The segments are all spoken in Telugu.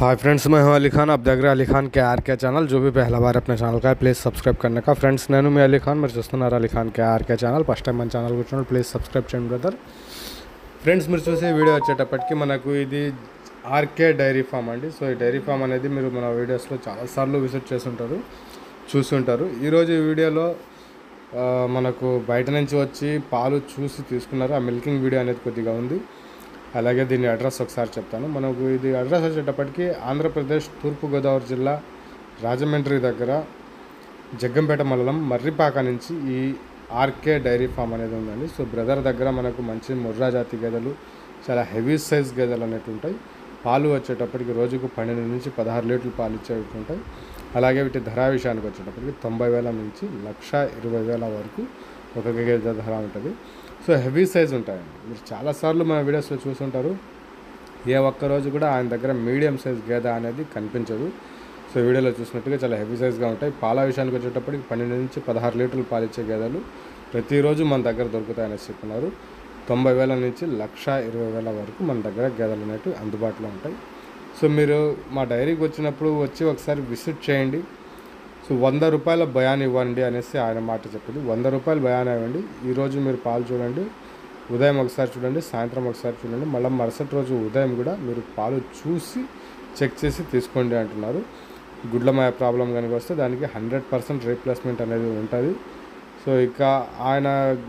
हाय फ्रेंड्स मैं हूं अली खान आप देख रहे हैं अली खान के आर के ఛానల్ जो भी पहला बार अपने ఛానల్ का है ప్లీజ్ సబ్స్క్రైబ్ करने का ఫ్రెండ్స్ నేను మీ అలీ ఖాన్ మీరు చూస్తున్నారు అలీ ఖాన్ కే ఆర్కే ఛానల్ ఫస్ట్ టైం మన ఛానల్ కూర్చున్నాడు ప్లీజ్ సబ్స్క్రైబ్ చేయండి బ్రదర్ ఫ్రెండ్స్ మీరు చూసే వీడియో వచ్చేటప్పటికి మనకు ఇది ఆర్కే డైరీ ఫామ్ అండి సో ఈ డైరీ ఫామ్ అనేది మీరు మన వీడియోస్లో చాలాసార్లు విజిట్ చేస్తుంటారు చూస్తుంటారు ఈరోజు ఈ వీడియోలో ఆ, మనకు బయట నుంచి వచ్చి పాలు చూసి తీసుకున్నారు ఆ మిల్కింగ్ వీడియో అనేది కొద్దిగా ఉంది అలాగే దీని అడ్రస్ ఒకసారి చెప్తాను మనకు ఇది అడ్రస్ వచ్చేటప్పటికి ఆంధ్రప్రదేశ్ తూర్పుగోదావరి జిల్లా రాజమండ్రి దగ్గర జగ్గంపేట మండలం మర్రిపాక నుంచి ఈ ఆర్కే డైరీ ఫామ్ అనేది ఉందండి సో బ్రదర్ దగ్గర మనకు మంచి ముర్రా జాతి గేదెలు చాలా హెవీ సైజ్ గేదెలు అనేవి ఉంటాయి పాలు వచ్చేటప్పటికి రోజుకు పన్నెండు నుంచి పదహారు లీటర్లు పాలు ఇచ్చేవి ఉంటాయి అలాగే వీటి ధర విషయానికి వచ్చేటప్పటికి తొంభై వేల నుంచి లక్ష ఇరవై వేల వరకు ఒక గేదె ధర ఉంటుంది సో హెవీ సైజ్ ఉంటాయండి మీరు చాలాసార్లు మన వీడియోస్లో చూసుంటారు ఏ ఒక్క రోజు కూడా ఆయన దగ్గర మీడియం సైజ్ గేదె అనేది కనిపించదు సో వీడియోలో చూసినట్టుగా చాలా హెవీ సైజ్గా ఉంటాయి పాల విషయానికి వచ్చేటప్పటికి పన్నెండు నుంచి పదహారు లీటర్లు పాలిచ్చే గేదెలు ప్రతిరోజు మన దగ్గర దొరుకుతాయని చెప్తున్నారు తొంభై వేల నుంచి లక్ష ఇరవై వేల వరకు మన దగ్గర గేదెలు అనేవి అందుబాటులో ఉంటాయి సో మీరు మా డైరీకి వచ్చినప్పుడు వచ్చి ఒకసారి విజిట్ చేయండి సో వంద రూపాయల భయాన్ని ఇవ్వండి అనేసి ఆయన మాట చెప్పింది వంద రూపాయలు భయాన్ని ఇవ్వండి ఈరోజు మీరు పాలు చూడండి ఉదయం ఒకసారి చూడండి సాయంత్రం ఒకసారి చూడండి మళ్ళీ మరుసటి రోజు ఉదయం కూడా మీరు పాలు చూసి చెక్ చేసి తీసుకోండి అంటున్నారు గుడ్లమాయ ప్రాబ్లం కనుక వస్తే దానికి హండ్రెడ్ పర్సెంట్ రీప్లేస్మెంట్ అనేది ఉంటుంది సో ఇక ఆయన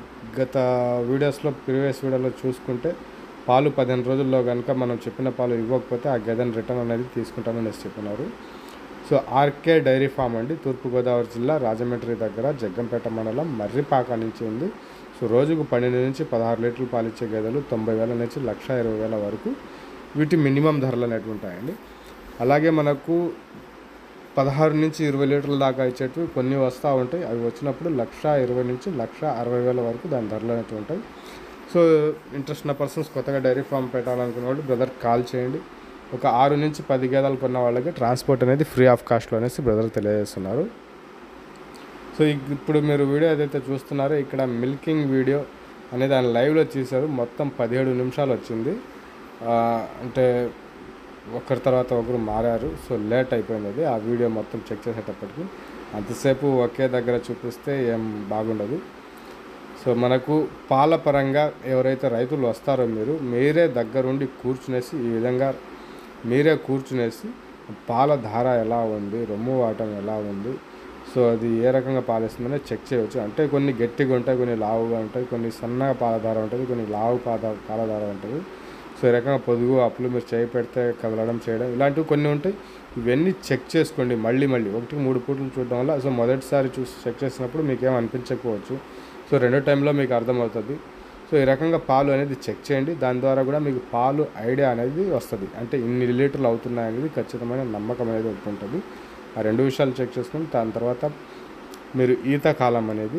గత వీడియోస్లో ప్రీవియస్ వీడియోలో చూసుకుంటే పాలు పదిహేను రోజుల్లో కనుక మనం చెప్పిన పాలు ఇవ్వకపోతే ఆ గదన్ రిటర్న్ అనేది తీసుకుంటామని చెప్పినారు సో ఆర్కే డైరీ ఫామ్ అండి తూర్పుగోదావరి జిల్లా రాజమండ్రి దగ్గర జగ్గంపేట మండలం మర్రిపాక నుంచి ఉంది సో రోజుకు పన్నెండు నుంచి పదహారు లీటర్లు పాలిచ్చే గేదెలు తొంభై వేల నుంచి లక్ష ఇరవై వేల వరకు వీటి మినిమం ధరలు అనేవి ఉంటాయండి అలాగే మనకు పదహారు నుంచి ఇరవై లీటర్ల దాకా ఇచ్చేటివి కొన్ని వస్తూ ఉంటాయి అవి వచ్చినప్పుడు లక్ష ఇరవై నుంచి లక్ష అరవై వేల వరకు దాని ధరలు అనేవి ఉంటాయి సో ఇంట్రెస్ట్ ఉన్న పర్సన్స్ కొత్తగా డైరీ ఫామ్ పెట్టాలనుకున్న వాళ్ళు బ్రదర్ కాల్ చేయండి ఒక ఆరు నుంచి పది గేదెలు కొన్న వాళ్ళకి ట్రాన్స్పోర్ట్ అనేది ఫ్రీ ఆఫ్ కాస్ట్లో అనేసి బ్రదర్ తెలియజేస్తున్నారు సో ఇ- ఇప్పుడు మీరు వీడియో ఏదైతే చూస్తున్నారో ఇక్కడ మిల్కింగ్ వీడియో అనేది ఆయన లైవ్లో తీశారు మొత్తం పదిహేడు నిమిషాలు వచ్చింది ఆ, అంటే ఒకరి తర్వాత ఒకరు మారారు సో లేట్ అయిపోయింది అది ఆ వీడియో మొత్తం చెక్ చేసేటప్పటికి అంతసేపు ఒకే దగ్గర చూపిస్తే ఏం బాగుండదు సో మనకు పాల పరంగా ఎవరైతే రైతులు వస్తారో మీరు మీరే దగ్గరుండి కూర్చునేసి ఈ విధంగా మీరే కూర్చునేసి పాల ధార ఎలా ఉంది రొమ్ము వాటం ఎలా ఉంది సో అది ఏ రకంగా పాలిస్తుందనే చెక్ చేయవచ్చు అంటే కొన్ని గట్టిగా ఉంటాయి కొన్ని లావుగా ఉంటాయి కొన్ని సన్నగా పాలధార ఉంటుంది కొన్ని లావు పాద పాలధార ఉంటుంది సో ఈ రకంగా పొదుగు అప్పులు మీరు చేయి పెడితే కదలడం చేయడం ఇలాంటివి కొన్ని ఉంటాయి ఇవన్నీ చెక్ చేసుకోండి మళ్ళీ మళ్ళీ ఒకటికి మూడు పూటలు చూడడం వల్ల సో మొదటిసారి చూసి చెక్ చేసినప్పుడు మీకు ఏం అనిపించకపోవచ్చు సో రెండో టైంలో మీకు అర్థమవుతుంది సో ఈ రకంగా పాలు అనేది చెక్ చేయండి దాని ద్వారా కూడా మీకు పాలు ఐడియా అనేది వస్తుంది అంటే ఇన్ని లీటర్లు అవుతున్నాయి అనేది ఖచ్చితమైన నమ్మకం అనేది ఒకటి ఉంటుంది ఆ రెండు విషయాలు చెక్ చేసుకుని దాని తర్వాత మీరు ఈత కాలం అనేది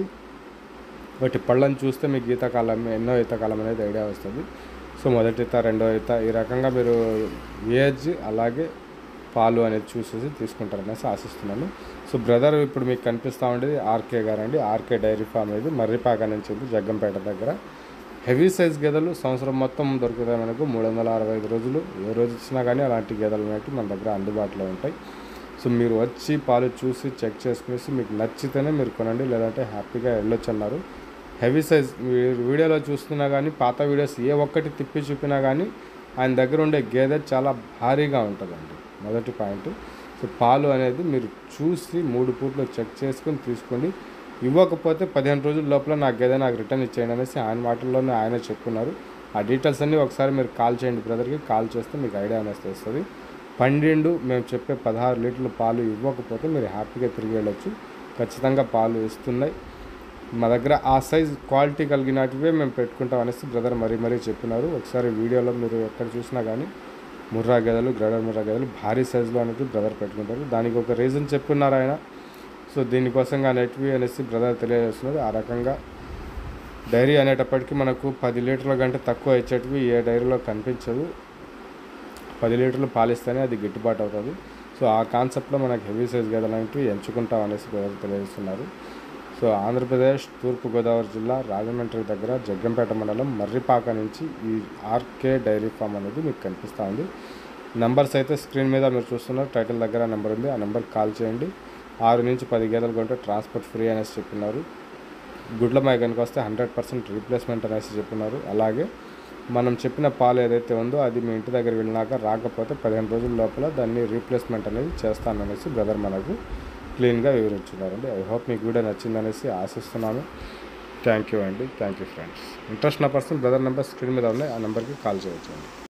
బట్టి పళ్ళని చూస్తే మీకు ఈత కాలం ఎన్నో ఈత కాలం అనేది ఐడియా వస్తుంది సో మొదటి ఈత రెండో ఈత ఈ రకంగా మీరు ఏజ్ అలాగే పాలు అనేది చూసేసి తీసుకుంటారనేసి ఆశిస్తున్నాను సో బ్రదర్ ఇప్పుడు మీకు కనిపిస్తూ ఉండేది ఆర్కే గారు అండి ఆర్కే డైరీ ఫామ్ అనేది మర్రిపాక నుంచి ఉంది జగ్గంపేట దగ్గర హెవీ సైజ్ గేదెలు సంవత్సరం మొత్తం దొరుకుతాయి మనకు మూడు వందల అరవై ఐదు రోజులు ఏ రోజు ఇచ్చినా కానీ అలాంటి గేదెలు అనేవి మన దగ్గర అందుబాటులో ఉంటాయి సో మీరు వచ్చి పాలు చూసి చెక్ చేసుకునేసి మీకు నచ్చితేనే మీరు కొనండి లేదంటే హ్యాపీగా వెళ్ళొచ్చు అన్నారు హెవీ సైజ్ మీరు వీడియోలో చూస్తున్నా కానీ పాత వీడియోస్ ఏ ఒక్కటి తిప్పి చూపినా కానీ ఆయన దగ్గర ఉండే గేదె చాలా భారీగా ఉంటుందండి మొదటి పాయింట్ సో పాలు అనేది మీరు చూసి మూడు పూట్లు చెక్ చేసుకొని తీసుకోండి ఇవ్వకపోతే పదిహేను రోజుల లోపల నా గేదె నాకు రిటర్న్ ఇచ్చేయండి అనేసి ఆయన మాటల్లోనే ఆయన చెప్పుకున్నారు ఆ డీటెయిల్స్ అన్నీ ఒకసారి మీరు కాల్ చేయండి బ్రదర్కి కాల్ చేస్తే మీకు ఐడియా అనేది వస్తుంది పన్నెండు మేము చెప్పే పదహారు లీటర్ల పాలు ఇవ్వకపోతే మీరు హ్యాపీగా తిరిగి వెళ్ళొచ్చు ఖచ్చితంగా పాలు ఇస్తున్నాయి మా దగ్గర ఆ సైజ్ క్వాలిటీ కలిగినటివే మేము పెట్టుకుంటాం అనేసి బ్రదర్ మరీ మరీ చెప్పినారు ఒకసారి వీడియోలో మీరు ఎక్కడ చూసినా కానీ ముర్రా గేదెలు గ్రేడర్ ముర్రా గేదెలు భారీ సైజులో అనేది బ్రదర్ పెట్టుకుంటారు దానికి ఒక రీజన్ చెప్పున్నారు ఆయన సో దీనికోసంగా నెట్వి అనేసి బ్రదర్ తెలియజేస్తున్నారు ఆ రకంగా డైరీ అనేటప్పటికీ మనకు పది లీటర్ల కంటే తక్కువ ఇచ్చేటివి ఏ డైరీలో కనిపించదు పది లీటర్లు పాలిస్తేనే అది గిట్టుబాటు అవుతుంది సో ఆ కాన్సెప్ట్లో మనకు హెవీ సైజ్ గేదెలు అనేవి ఎంచుకుంటాం అనేసి బ్రదర్ తెలియజేస్తున్నారు సో ఆంధ్రప్రదేశ్ తూర్పుగోదావరి జిల్లా రాజమండ్రి దగ్గర జగ్గంపేట మండలం మర్రిపాక నుంచి ఈ ఆర్కే డైరీ ఫామ్ అనేది మీకు కనిపిస్తూ ఉంది నెంబర్స్ అయితే స్క్రీన్ మీద మీరు చూస్తున్నారు టైటిల్ దగ్గర నెంబర్ ఉంది ఆ నెంబర్కి కాల్ చేయండి ఆరు నుంచి పది గేదెలు కొంటే ట్రాన్స్పోర్ట్ ఫ్రీ అనేసి చెప్పినారు గుడ్ల మేకనికి వస్తే హండ్రెడ్ పర్సెంట్ రీప్లేస్మెంట్ అనేసి చెప్పినారు అలాగే మనం చెప్పిన పాలు ఏదైతే ఉందో అది మీ ఇంటి దగ్గర వెళ్ళినాక రాకపోతే పదిహేను రోజుల లోపల దాన్ని రీప్లేస్మెంట్ అనేది చేస్తాననేసి బ్రదర్ మనకు క్లీన్గా వివరించున్నారండి ఐ హోప్ మీకు వీడియో నచ్చిందనేసి ఆశిస్తున్నాను థ్యాంక్ యూ అండి థ్యాంక్ యూ ఫ్రెండ్స్ ఇంట్రెస్ట్ ఉన్న పర్సన్ బ్రదర్ నెంబర్ స్క్రీన్ మీద ఉన్నాయి ఆ నెంబర్కి కాల్ చేయొచ్చు అండి